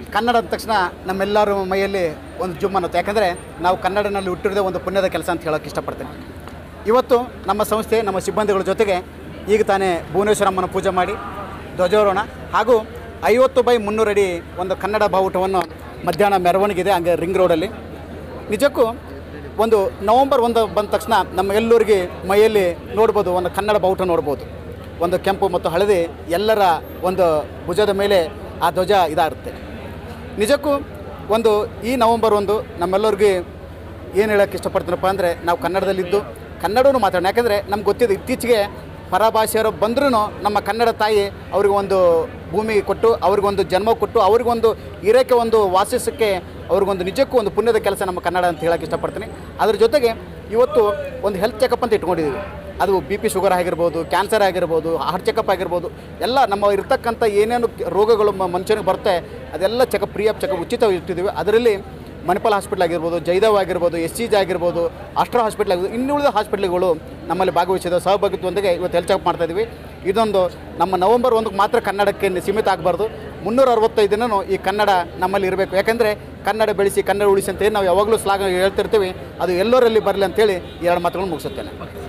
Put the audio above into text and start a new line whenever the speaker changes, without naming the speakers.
ಕನ್ನಡ ಅಂದ ತಕ್ಷಣ ನಮ್ಮೆಲ್ಲರ ಮೈಯಲ್ಲಿ ಒಂದು ಜುಮ್ ಅನ್ನುತ್ತೆ ಯಾಕಂದರೆ ನಾವು ಕನ್ನಡನಲ್ಲಿ ಹುಟ್ಟಿರೋದೇ ಒಂದು ಪುಣ್ಯದ ಕೆಲಸ ಅಂತ ಹೇಳೋಕ್ಕೆ ಇಷ್ಟಪಡ್ತೀನಿ ಇವತ್ತು ನಮ್ಮ ಸಂಸ್ಥೆ ನಮ್ಮ ಸಿಬ್ಬಂದಿಗಳ ಜೊತೆಗೆ ಈಗ ತಾನೇ ಭುವನೇಶ್ವರಮ್ಮನ ಪೂಜೆ ಮಾಡಿ ಧ್ವಜಾರೋಹಣ ಹಾಗೂ ಐವತ್ತು ಬೈ ಮುನ್ನೂರು ಅಡಿ ಒಂದು ಕನ್ನಡ ಬಾವುಟವನ್ನು ಮಧ್ಯಾಹ್ನ ಮೆರವಣಿಗೆ ಇದೆ ಹಂಗೆ ರಿಂಗ್ ರೋಡಲ್ಲಿ ನಿಜಕ್ಕೂ ಒಂದು ನವಂಬರ್ ಒಂದು ಬಂದ ತಕ್ಷಣ ನಮ್ಮ ಎಲ್ಲರಿಗೆ ಮೈಯಲ್ಲಿ ನೋಡ್ಬೋದು ಒಂದು ಕನ್ನಡ ಬಾವುಟ ನೋಡ್ಬೋದು ಒಂದು ಕೆಂಪು ಮತ್ತು ಹಳದಿ ಎಲ್ಲರ ಒಂದು ಭುಜದ ಮೇಲೆ ಆ ಧ್ವಜ ಇದಾಗುತ್ತೆ ನಿಜಕ್ಕೂ ಒಂದು ಈ ನವಂಬರ್ ಒಂದು ನಮ್ಮೆಲ್ಲರಿಗೆ ಏನು ಹೇಳೋಕ್ಕೆ ಇಷ್ಟಪಡ್ತೀನಪ್ಪ ಅಂದರೆ ನಾವು ಕನ್ನಡದಲ್ಲಿದ್ದು ಕನ್ನಡವೂ ಮಾತಾಡೋಣ ಯಾಕಂದರೆ ನಮ್ಗೆ ಗೊತ್ತಿದೆ ಇತ್ತೀಚೆಗೆ ಪರಭಾಷೆಯವರು ಬಂದ್ರೂ ನಮ್ಮ ಕನ್ನಡ ತಾಯಿ ಅವ್ರಿಗೆ ಒಂದು ಭೂಮಿ ಕೊಟ್ಟು ಅವ್ರಿಗೊಂದು ಜನ್ಮ ಕೊಟ್ಟು ಅವ್ರಿಗೊಂದು ಇರೋಕ್ಕೆ ಒಂದು ವಾಸಿಸೋಕ್ಕೆ ಅವ್ರಿಗೊಂದು ನಿಜಕ್ಕೂ ಒಂದು ಪುಣ್ಯದ ಕೆಲಸ ನಮ್ಮ ಕನ್ನಡ ಅಂತ ಹೇಳೋಕ್ಕೆ ಇಷ್ಟಪಡ್ತೀನಿ ಅದ್ರ ಜೊತೆಗೆ ಇವತ್ತು ಒಂದು ಹೆಲ್ತ್ ಚೆಕಪ್ ಅಂತ ಇಟ್ಕೊಂಡಿದ್ದೀವಿ ಅದು ಬಿ ಪಿ ಶುಗರ್ ಆಗಿರ್ಬೋದು ಕ್ಯಾನ್ಸರ್ ಆಗಿರ್ಬೋದು ಹಾರ್ಟ್ ಚೆಕಪ್ ಆಗಿರ್ಬೋದು ಎಲ್ಲ ನಮ್ಮ ಇರ್ತಕ್ಕಂಥ ಏನೇನು ರೋಗಗಳು ಮ- ಮನುಷ್ಯನಿಗೆ ಬರುತ್ತೆ ಅದೆಲ್ಲ ಚೆಕಪ್ ಫ್ರೀ ಆಫ್ ಚೆಕಪ್ ಉಚಿತ ಇಟ್ಟಿದ್ದೀವಿ ಅದರಲ್ಲಿ ಮಣಿಪಾಲ್ ಹಾಸ್ಪಿಟ್ಲ್ ಆಗಿರ್ಬೋದು ಜೈದವ್ ಆಗಿರ್ಬೋದು ಎಸ್ ಸಿ ಜಿ ಆಗಿರ್ಬೋದು ಅಷ್ಟ್ರಾ ಹಾಸ್ಪಿಟ್ಲ್ ಆಗಿರ್ಬೋದು ಇನ್ನುಳಿದ ಹಾಸ್ಪಿಟ್ಲ್ಗಳು ನಮ್ಮಲ್ಲಿ ಭಾಗವಹಿಸಿದ ಸಹಭಾಗಿತ್ವದೊಂದಿಗೆ ಇವತ್ತು ಹೆಲ್ತ್ ಚೆಕಪ್ ಮಾಡ್ತಾ ಇದ್ದೀವಿ ಇದೊಂದು ನಮ್ಮ ನವಂಬರ್ ಒಂದಕ್ಕೆ ಮಾತ್ರ ಕನ್ನಡಕ್ಕೆ ಸೀಮಿತ ಆಗಬಾರ್ದು ಮುನ್ನೂರ ಅರವತ್ತೈದು ದಿನವೂ ಈ ಕನ್ನಡ ನಮ್ಮಲ್ಲಿ ಇರಬೇಕು ಯಾಕೆಂದರೆ ಕನ್ನಡ ಬೆಳೆಸಿ ಕನ್ನಡ ಉಳಿಸಿ ಅಂತ ಏನು ನಾವು ಯಾವಾಗಲೂ ಶ್ಲಾಘ ಹೇಳ್ತಿರ್ತೀವಿ ಅದು ಎಲ್ಲರಲ್ಲಿ ಬರಲಿ ಅಂತೇಳಿ ಎರಡು ಮಾತುಗಳನ್ನು ಮುಗಿಸುತ್ತೇನೆ